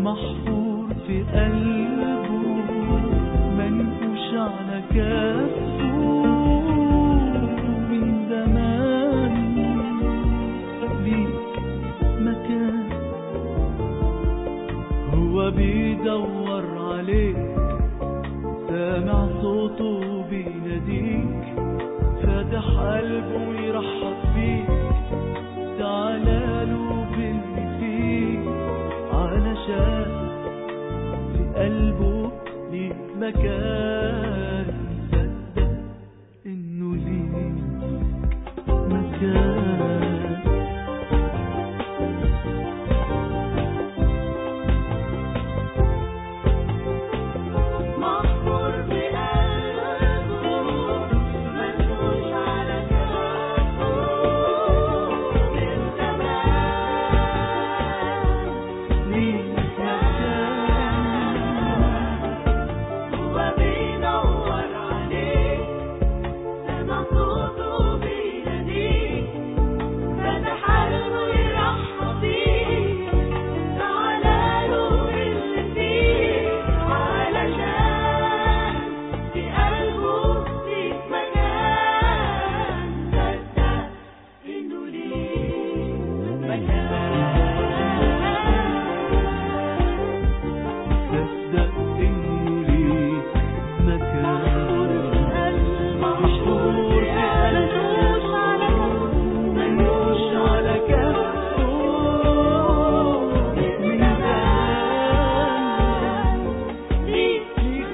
محفور في قلبه منقوش على كفه من زمان ليك مكان هو بيدور عليك سامع صوته بيناديك فاتح قلبه ويرحب بيك تعالى له باللي فيك علشان في قلبه ليك مكان صدق انه ليك مكان محفور في قلبه منقوش على كفه من زمان ليك مكان هو بيدور عليك سمع صوته بيناديك فتح قلبه يرحب بيك تعالى له باللي فيك علشان في قلبه ليك مكان صدق إنه ليك صدق انه ليك مكان محفور في قلبه منوش على كفه من زمان ليك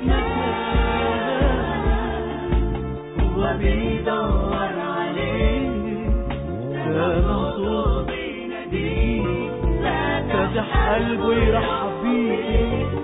مكان هو بيدور عليك سامع صوت بيناديك فتح قلبه يرحب بيك